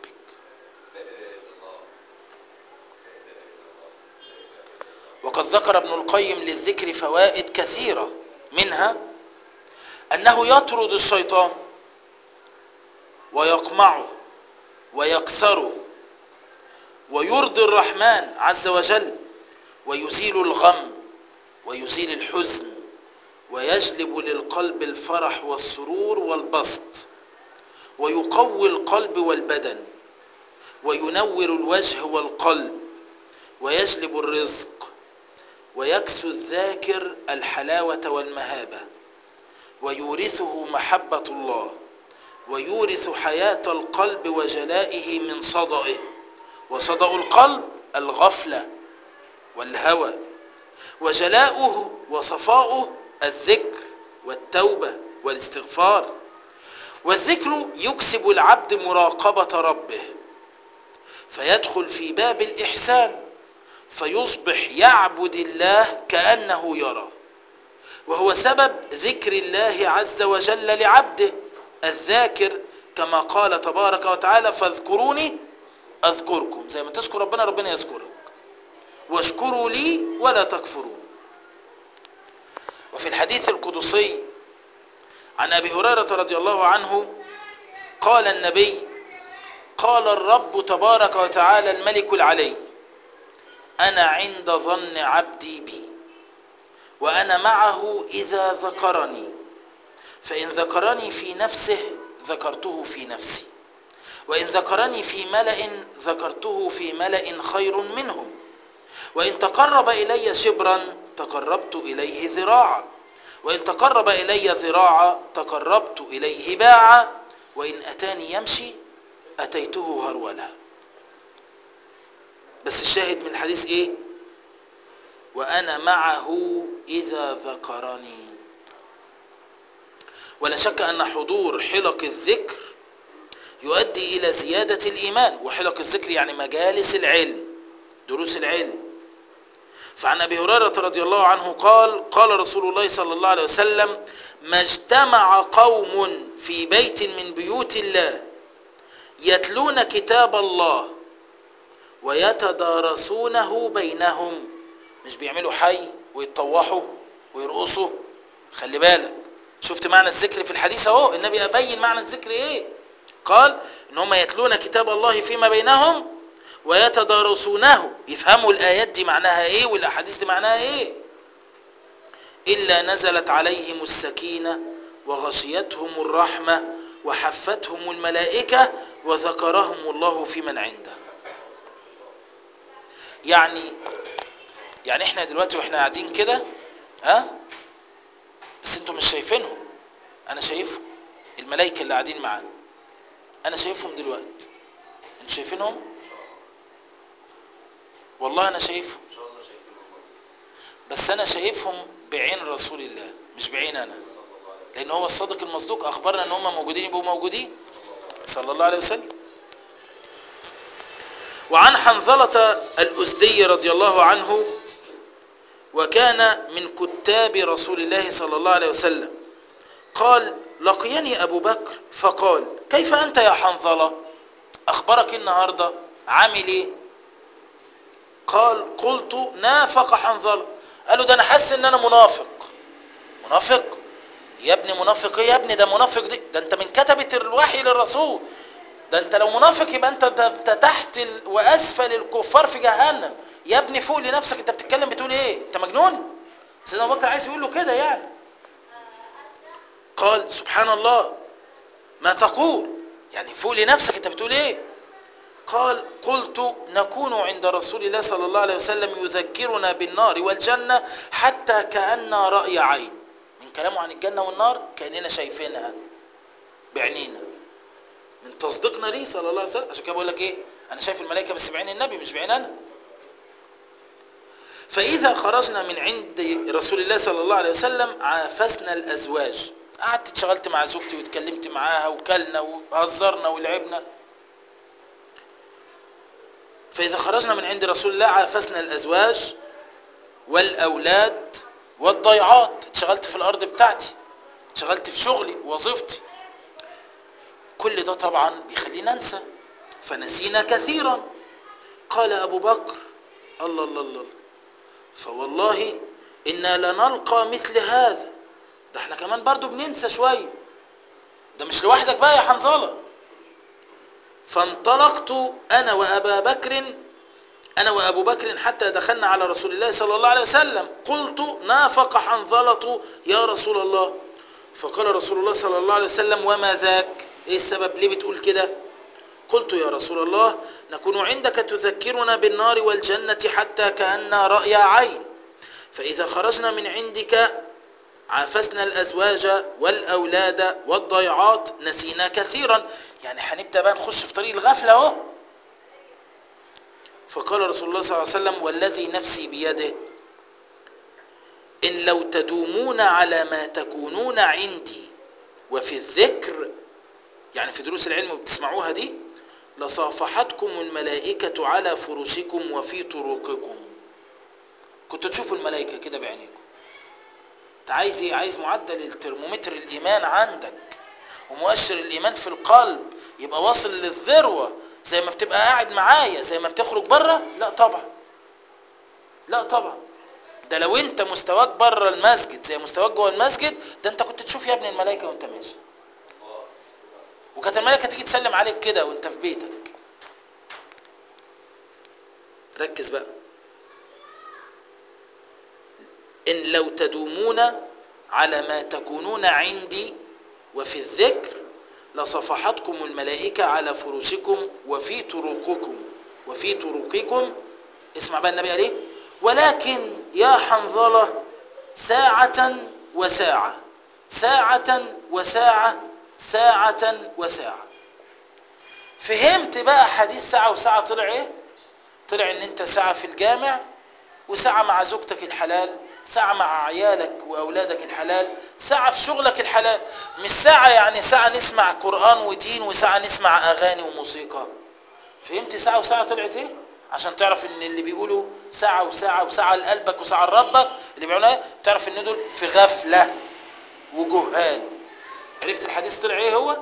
وقد ذكر ابن القيم للذكر فوائد كثيرة منها أنه يطرد الشيطان ويقمعه ويكسره ويرضي الرحمن عز وجل ويزيل الغم ويزيل الحزن ويجلب للقلب الفرح والسرور والبسط ويقوي القلب والبدن وينور الوجه والقلب ويجلب الرزق ويكسو الذاكر الحلاوة والمهابة ويورثه محبة الله ويورث حياة القلب وجلائه من صدئه وصدأ القلب الغفلة والهوى وجلاؤه وصفاؤه الذكر والتوبة والاستغفار والذكر يكسب العبد مراقبة ربه فيدخل في باب الإحسان فيصبح يعبد الله كأنه يرى وهو سبب ذكر الله عز وجل لعبده الذاكر كما قال تبارك وتعالى فاذكروني أذكركم زي ما تذكر ربنا ربنا يذكرك واشكروا لي ولا تكفرون وفي الحديث القدسي عن أبي هريرة رضي الله عنه قال النبي قال الرب تبارك وتعالى الملك العلي أنا عند ظن عبدي بي وأنا معه إذا ذكرني فإن ذكرني في نفسه ذكرته في نفسي وإن ذكرني في ملأ ذكرته في ملأ خير منهم وإن تقرب إلي شبرا تقربت إليه ذراعا وإن تقرب إلي ذراعا تقربت إليه باعا وإن أتاني يمشي أتيته هرولا بس الشاهد من الحديث إيه وأنا معه إذا ذكرني ولا شك أن حضور حلق الذكر يؤدي إلى زيادة الإيمان وحلق الذكر يعني مجالس العلم دروس العلم فعن أبي هريرة رضي الله عنه قال قال رسول الله صلى الله عليه وسلم ما اجتمع قوم في بيت من بيوت الله يتلون كتاب الله ويتدارسونه بينهم مش بيعملوا حي ويتطوحوا ويرقصوا خلي بالك شفت معنى الذكر في الحديث اهو النبي ابين معنى الذكر ايه قال ان هم يتلون كتاب الله فيما بينهم ويتدارسونه يفهموا الايات دي معناها ايه والاحاديث دي معناها ايه الا نزلت عليهم السكينه وغشيتهم الرحمه وحفتهم الملائكه وذكرهم الله في من عنده يعني يعني احنا دلوقتي واحنا قاعدين كده ها بس انتوا مش شايفينهم انا شايفهم الملائكه اللي قاعدين معانا انا شايفهم دلوقتي انتوا شايفينهم والله انا شايفهم ان شاء الله شايفين والله بس انا شايفهم بعين رسول الله مش بعين انا لان هو الصادق المصدوق اخبرنا ان هم موجودين يبقوا موجودين صلى الله عليه وسلم وعن حنظلة الأزدي رضي الله عنه وكان من كتاب رسول الله صلى الله عليه وسلم قال لقيني أبو بكر فقال كيف أنت يا حنظلة أخبرك النهاردة عامل إيه قال قلت نافق حنظلة قالوا ده أنا حاسس إن أنا منافق منافق يا ابني منافق ايه يا ابني ده منافق دي ده انت من كتبة الوحي للرسول ده انت لو منافق يبقى انت ده انت تحت ال... واسفل الكفار في جهنم يا ابني فوق لنفسك انت بتتكلم بتقول ايه انت مجنون سيدنا ابو بكر عايز يقول له كده يعني قال سبحان الله ما تقول يعني فوق لنفسك انت بتقول ايه قال قلت نكون عند رسول الله صلى الله عليه وسلم يذكرنا بالنار والجنة حتى كأن رأي عين من كلامه عن الجنة والنار كأننا شايفينها بعينينا من تصديقنا ليه صلى الله عليه وسلم عشان كده بقول لك ايه انا شايف الملائكه بس بعين النبي مش بعين انا فاذا خرجنا من عند رسول الله صلى الله عليه وسلم عافسنا الازواج قعدت اتشغلت مع زوجتي واتكلمت معاها وكلنا وهزرنا ولعبنا فاذا خرجنا من عند رسول الله عافسنا الازواج والاولاد والضيعات اتشغلت في الارض بتاعتي اتشغلت في شغلي ووظيفتي كل ده طبعا بيخلينا ننسى فنسينا كثيرا قال ابو بكر الله الله الله فوالله انا لنلقى مثل هذا ده احنا كمان برضو بننسى شويه ده مش لوحدك بقى يا حنظله فانطلقت انا وابا بكر انا وابو بكر حتى دخلنا على رسول الله صلى الله عليه وسلم قلت نافق حنظله يا رسول الله فقال رسول الله صلى الله عليه وسلم وما ذاك ايه السبب ليه بتقول كده قلت يا رسول الله نكون عندك تذكرنا بالنار والجنة حتى كأن رأي عين فإذا خرجنا من عندك عافسنا الأزواج والأولاد والضيعات نسينا كثيرا يعني هنبدأ بقى نخش في طريق الغفلة اهو فقال رسول الله صلى الله عليه وسلم والذي نفسي بيده إن لو تدومون على ما تكونون عندي وفي الذكر يعني في دروس العلم وبتسمعوها دي لصافحتكم الملائكة على فرشكم وفي طرقكم كنت تشوفوا الملائكة كده بعينيكم انت عايز ايه عايز معدل الترمومتر الايمان عندك ومؤشر الايمان في القلب يبقى واصل للذروة زي ما بتبقى قاعد معايا زي ما بتخرج بره لا طبعا لا طبعا ده لو انت مستواك بره المسجد زي مستواك جوه المسجد ده انت كنت تشوف يا ابن الملائكه وانت ماشي وكانت الملائكه تيجي تسلم عليك كده وانت في بيتك ركز بقى ان لو تدومون على ما تكونون عندي وفي الذكر لصفحتكم الملائكة على فرشكم وفي طرقكم وفي طرقكم اسمع بقى النبي عليه ولكن يا حنظلة ساعة وساعة ساعة وساعة ساعة وساعة فهمت بقى حديث ساعة وساعة طلع ايه طلع ان انت ساعة في الجامع وساعة مع زوجتك الحلال ساعة مع عيالك وأولادك الحلال ساعة في شغلك الحلال مش ساعة يعني ساعة نسمع قرآن ودين وساعة نسمع أغاني وموسيقى فهمت ساعة وساعة طلعت ايه عشان تعرف ان اللي بيقولوا ساعة وساعة وساعة لقلبك وساعة لربك اللي بيقولوا ايه تعرف ان دول في غفلة وجهال عرفت الحديث طلع ايه هو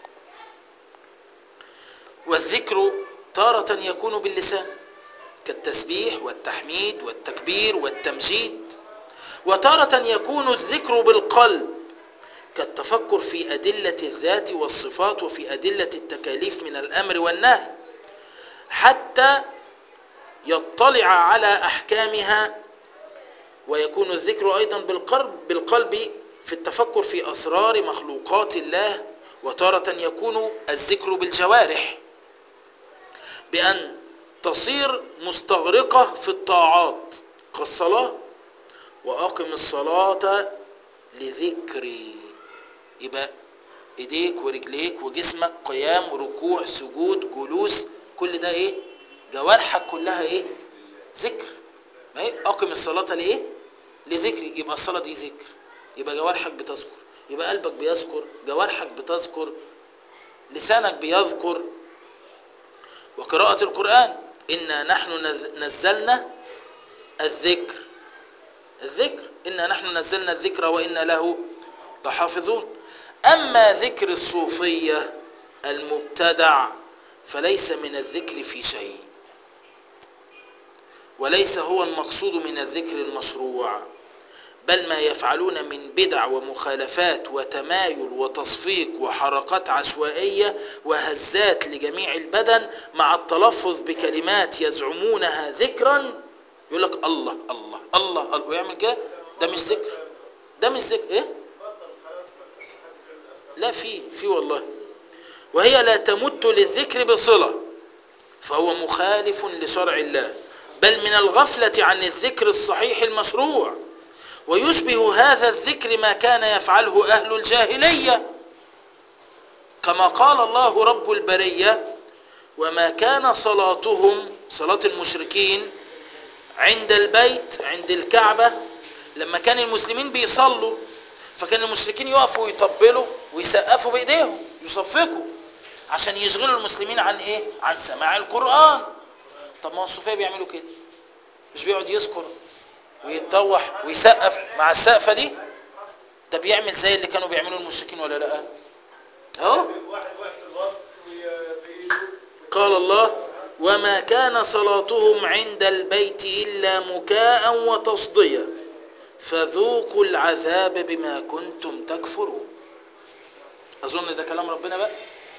والذكر تارة يكون باللسان كالتسبيح والتحميد والتكبير والتمجيد وتارة يكون الذكر بالقلب كالتفكر في أدلة الذات والصفات وفي أدلة التكاليف من الأمر والنهي حتى يطلع على أحكامها ويكون الذكر أيضا بالقلب, بالقلب في التفكر في أسرار مخلوقات الله وتارة يكون الذكر بالجوارح بأن تصير مستغرقة في الطاعات كالصلاة وأقم الصلاة لذكري يبقى ايديك ورجليك وجسمك قيام ركوع سجود جلوس كل ده ايه جوارحك كلها ايه ذكر ما هي اقم الصلاة لايه لذكري يبقى الصلاة دي ذكر يبقى جوارحك بتذكر يبقى قلبك بيذكر جوارحك بتذكر لسانك بيذكر وقراءة القرآن إنا نحن نزلنا الذكر الذكر إنا نحن نزلنا الذكر وإنا له لحافظون أما ذكر الصوفية المبتدع فليس من الذكر في شيء وليس هو المقصود من الذكر المشروع بل ما يفعلون من بدع ومخالفات وتمايل وتصفيق وحركات عشوائية وهزات لجميع البدن مع التلفظ بكلمات يزعمونها ذكرا يقول لك الله الله الله, الله ويعمل كده ده مش ذكر ده مش ذكر ايه لا في في والله وهي لا تمت للذكر بصلة فهو مخالف لشرع الله بل من الغفلة عن الذكر الصحيح المشروع ويشبه هذا الذكر ما كان يفعله أهل الجاهلية كما قال الله رب البرية وما كان صلاتهم صلاة المشركين عند البيت عند الكعبة لما كان المسلمين بيصلوا فكان المشركين يقفوا ويطبلوا ويسقفوا بايديهم يصفقوا عشان يشغلوا المسلمين عن ايه عن سماع القرآن طب ما هو الصوفيه بيعملوا كده مش بيقعد يذكر ويتطوح ويسقف مع السقفه دي ده بيعمل زي اللي كانوا بيعملوا المشركين ولا لا اهو قال الله وما كان صلاتهم عند البيت الا مكاء وتصديه فذوقوا العذاب بما كنتم تكفرون اظن ده كلام ربنا بقى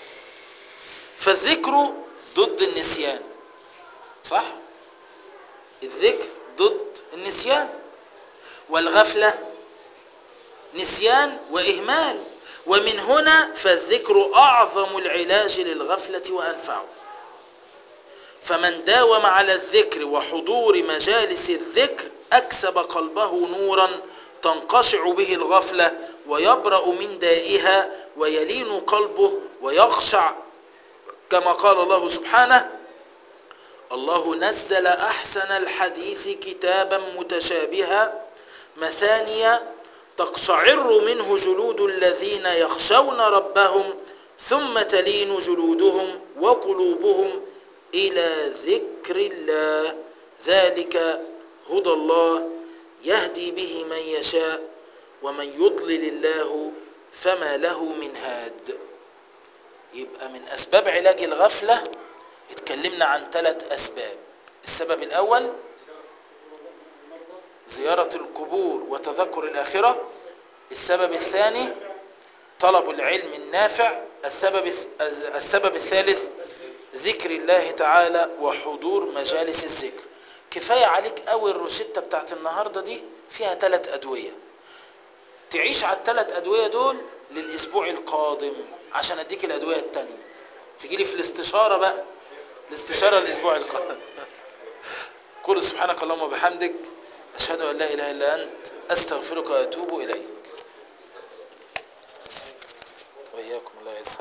فالذكر ضد النسيان صح الذكر ضد النسيان والغفلة نسيان وإهمال ومن هنا فالذكر أعظم العلاج للغفلة وأنفعه فمن داوم على الذكر وحضور مجالس الذكر أكسب قلبه نورا تنقشع به الغفلة ويبرأ من دائها ويلين قلبه ويخشع كما قال الله سبحانه الله نزل أحسن الحديث كتابا متشابها مثانيا تقشعر منه جلود الذين يخشون ربهم ثم تلين جلودهم وقلوبهم إلى ذكر الله ذلك هدى الله يهدي به من يشاء ومن يضلل الله فما له من هاد يبقى من أسباب علاج الغفلة اتكلمنا عن ثلاث أسباب السبب الأول زيارة القبور وتذكر الآخرة السبب الثاني طلب العلم النافع السبب السبب الثالث ذكر الله تعالى وحضور مجالس الذكر كفاية عليك قوي الروشتة بتاعت النهاردة دي فيها ثلاث أدوية تعيش على الثلاث أدوية دول للأسبوع القادم عشان أديك الأدوية التانية تجي لي في الاستشارة بقى الاستشارة الأسبوع القادم قل سبحانك اللهم وبحمدك أشهد أن لا إله إلا أنت أستغفرك وأتوب إليك وإياكم الله يسلمك